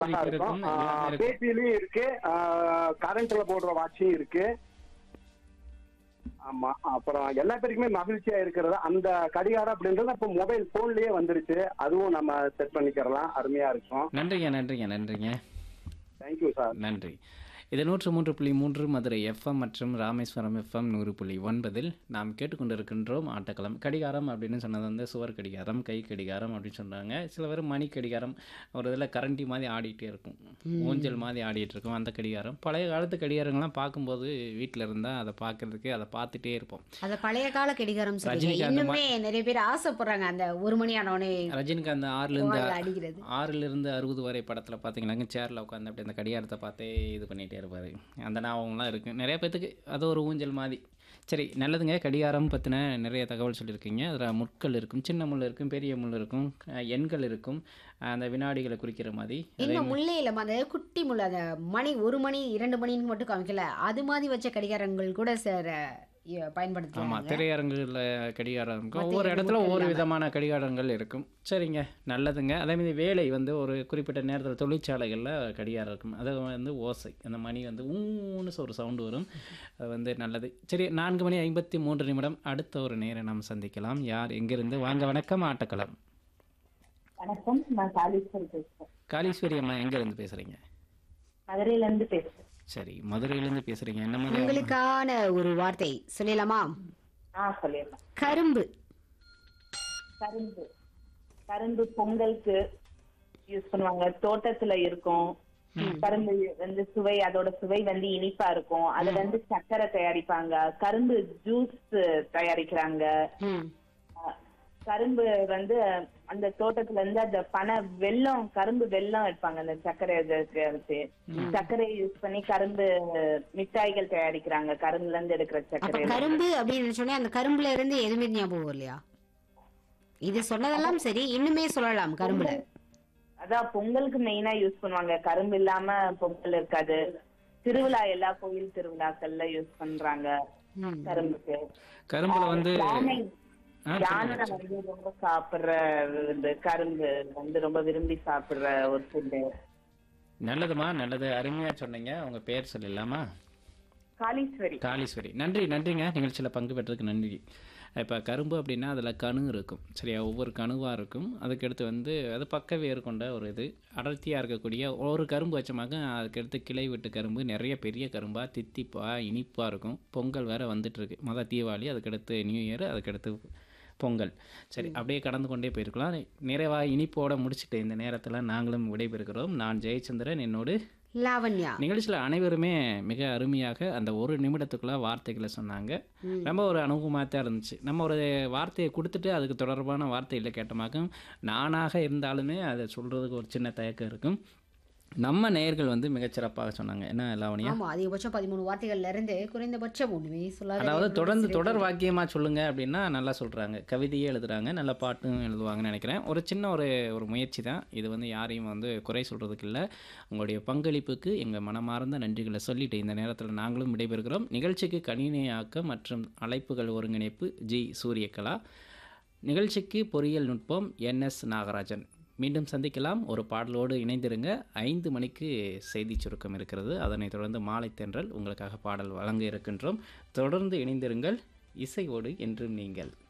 நல்லா இருக்கும் இருக்கும், எல்லாமே இருக்கும். பேசிலையும் இருக்கு கரண்ட்ல போடுற வாட்சும் இருக்கு ஆமா அப்புறம் எல்லா பேருக்குமே மகிழ்ச்சியா இருக்கிறது அந்த கடிகாரம் அப்படின்றது இப்போ மொபைல் போன்லயே வந்துருச்சு அதுவும் நம்ம செட் பண்ணிக்கிறலாம் அருமையா இருக்கும் நன்றிங்க நன்றிங்க நன்றிங்க தேங்க்யூ சார் நன்றி இது நூற்று மூன்று புள்ளி மூன்று மதுரை எஃப்எம் மற்றும் ராமேஸ்வரம் எஃப்எம் நூறு புள்ளி ஒன்பதில் நாம் கேட்டுக்கொண்டிருக்கின்றோம் ஆட்டக்களம் கடிகாரம் அப்படின்னு சொன்னது வந்து சுவர் கடிகாரம் கை கடிகாரம் அப்படின்னு சொன்னாங்க சில பேர் மணி கடிகாரம் ஒரு இதில் கரண்டி மாதிரி ஆடிட்டே இருக்கும் ஊஞ்சல் மாதிரி ஆடிட்டு இருக்கும் அந்த கடிகாரம் பழைய காலத்து கடிகாரங்கள்லாம் பார்க்கும்போது வீட்டில் இருந்தால் அதை பார்க்கறதுக்கு அதை பார்த்துட்டே இருப்போம் அந்த பழைய கால கடிகாரம் சொல்றீங்க ரஜினிகாந்த் இன்னுமே நிறைய பேர் ஆசைப்படுறாங்க அந்த ஒரு மணி ஆனோடனே ரஜினிகாந்த் ஆறுலேருந்து வால்ல அடிக்கிறது ஆறிலிருந்து அறுபது வரை படத்தில் பார்த்தீங்கன்னாங்க சேரில் உட்காந்து அப்படி அந்த கடிகாரத்தை பார்த்தே இது பண்ணிகிட்டே இருப்பார் அந்த ஞாபகம்லாம் இருக்குது நிறைய பேத்துக்கு அது ஒரு ஊஞ்சல் மாதிரி சரி நல்லதுங்க கடிகாரம் பற்றின நிறைய தகவல் சொல்லியிருக்கீங்க அதில் முட்கள் இருக்கும் சின்ன முள் இருக்கும் பெரிய முள் இருக்கும் அஹ் எண்கள் இருக்கும் அஹ் அந்த வினாடிகளை குறிக்கிற மாதிரி இன்னும் முள்ளே இல்லாம அந்த குட்டி முள்ள அந்த மணி ஒரு மணி இரண்டு மணின்னு மட்டும் காமிக்கல அது மாதிரி வச்ச கடிகாரங்கள் கூட சார் ஆமாம் பயன்படுத்துவாங்க திரையரங்குகளில் கடிகாரம் இருக்கும் மத்த ஒவ்வொரு இரண்டு இடத்துல முட்கள் ஒவ்வொரு இல்லாம. விதமான கடிகாரங்கள் இருக்கும் சரிங்க நல்லதுங்க அதே மாதிரி வேலை வந்து ஒரு குறிப்பிட்ட நேரத்தில் தொழிற்சாலைகளில் கடிகாரம் இருக்கும் அது வந்து ஓசை அந்த மணி வந்து ஊன்னு ஒரு சவுண்டு வரும் அது வந்து நல்லது சரி நான்கு மணி ஐம்பத்தி மூன்று நிமிடம் அடுத்த ஒரு நேரம் நாம் சந்திக்கலாம் யார் எங்கிருந்து வாங்க வணக்கம் ஆட்டக்களம் வணக்கம் நான் காளீஸ்வரி பேசுறேன் காளீஸ்வரி அம்மா எங்கேருந்து பேசுகிறீங்க மதுரையில இருந்து பேசுறேன் சரி மதுரையிலேருந்து பேசுகிறீங்க என்ன மாதிரி உங்களுக்கான ஒரு வார்த்தை சொல்லலாமா ஆ சொல்லிடலாம் கரும்பு கரும்பு கரும்பு பொங்கலுக்கு யூஸ் பண்ணுவாங்க தோட்டத்துல இருக்கும் கரும்பு வந்து சுவை அதோட சுவை வந்து இனிப்பா இருக்கும் அதுல வந்து சர்க்கரை தயாரிப்பாங்க கரும்பு ஜூஸ் தயாரிக்கிறாங்க ம். அஹ், கரும்பு வந்து அந்த தோட்டத்துல இருந்து அந்த பனை வெல்லம் கரும்பு வெல்லம் எடுப்பாங்க அந்த சர்க்கரை இதுக்கு வச்சு சர்க்கரையை யூஸ் பண்ணி கரும்பு மிட்டாய்கள் தயாரிக்கிறாங்க கரும்புல இருந்து எடுக்கிற அப்ப சர்க்கரை கரும்பு அப்படின்னு சொன்னே அந்த கரும்புல இருந்து எதுவுமே ஞாபகம் இல்லையா இது சொன்னதெல்லாம் சரி இன்னுமே சொல்லலாம் கரும்புல அதான் பொங்கலுக்கு மெயினா யூஸ் பண்ணுவாங்க கரும்பு இல்லாம பொங்கல் இருக்காது திருவிழா எல்லா கோயில் திருவிழாக்கள்ல யூஸ் பண்றாங்க ம். கரும்புக்கு கரும்பில் வந்து யானை ஆ, யானை வந்து ரொம்ப சாப்பிடுற இது கரும்பு வந்து ரொம்ப விரும்பி சாப்பிடுற ஒரு ஃபுட்டு நல்லதுமா நல்லது அருமையாக சொன்னீங்க உங்கள் பேர் சொல்லிடலாமா காளீஸ்வரி காளீஸ்வரி நன்றி நன்றிங்க நிகழ்ச்சியில் பங்கு பெற்றதுக்கு நன்றி இப்போ கரும்பு அப்படின்னா அதில் கணு இருக்கும் சரியா ஒவ்வொரு கணுவாக இருக்கும் அதுக்கடுத்து வந்து அது பக்க வேர் கொண்ட ஒரு இது அடர்த்தியாக இருக்கக்கூடிய ஒரு கரும்பு வச்சமாக்க அதுக்கடுத்து கிளை விட்டு கரும்பு நிறைய பெரிய கரும்பாக தித்திப்பாக இனிப்பாக இருக்கும் பொங்கல் வேறு வந்துட்டுருக்கு மொதல் தீபாவளி அதுக்கடுத்து நியூ இயர் அதுக்கடுத்து பொங்கல் சரி அப்படியே கடந்து கொண்டே போயிருக்கலாம் நிறைவாக இனிப்போட முடிச்சுட்டு இந்த நேரத்தில் நாங்களும் விடைபெறுகிறோம் நான் ஜெயச்சந்திரன் என்னோடு லாவண்யா நிகழ்ச்சியில் அனைவருமே மிக அருமையாக அந்த ஒரு நிமிடத்துக்குள்ள வார்த்தைகளை சொன்னாங்க ரொம்ப ஒரு அனுபவமாக தான் இருந்துச்சு நம்ம ஒரு வார்த்தையை கொடுத்துட்டு அதுக்கு தொடர்பான வார்த்தைகளை கேட்டமாக்கும் நானாக இருந்தாலுமே அதை சொல்கிறதுக்கு ஒரு சின்ன தயக்கம் இருக்கும் நம்ம நேயர்கள் வந்து மிகச்சிறப்பாக சொன்னாங்க என்ன லாவணியா ஆமா அதிகபட்சம் பதிமூணு வார்த்தைகள்ல இருந்து குறைந்தபட்சம் ஒண்ணுமே சொல்லாத அதாவது தொடர்ந்து தொடர் வாக்கியமாக சொல்லுங்க அப்படின்னா நல்லா சொல்கிறாங்க கவிதையே எழுதுறாங்க நல்ல பாட்டும் எழுதுவாங்கன்னு நினைக்கிறேன் ஒரு சின்ன ஒரு ஒரு முயற்சி தான் இது வந்து யாரையும் வந்து குறை சொல்கிறதுக்கு இல்லை உங்களுடைய பங்களிப்புக்கு எங்கள் மனமார்ந்த நன்றிகளை சொல்லிட்டு இந்த நேரத்தில் நாங்களும் விடைபெறுகிறோம் நிகழ்ச்சிக்கு கணினியாக்கம் மற்றும் அழைப்புகள் ஒருங்கிணைப்பு ஜி சூரியகலா நிகழ்ச்சிக்கு பொறியியல் நுட்பம் என்எஸ் நாகராஜன் மீண்டும் சந்திக்கலாம் ஒரு பாடலோடு இணைந்திருங்க ஐந்து மணிக்கு செய்தி சுருக்கம் இருக்கிறது அதனைத் தொடர்ந்து மாலை தென்றல் உங்களுக்காக பாடல் வழங்க இருக்கின்றோம் தொடர்ந்து இணைந்திருங்கள் இசையோடு என்றும் நீங்கள்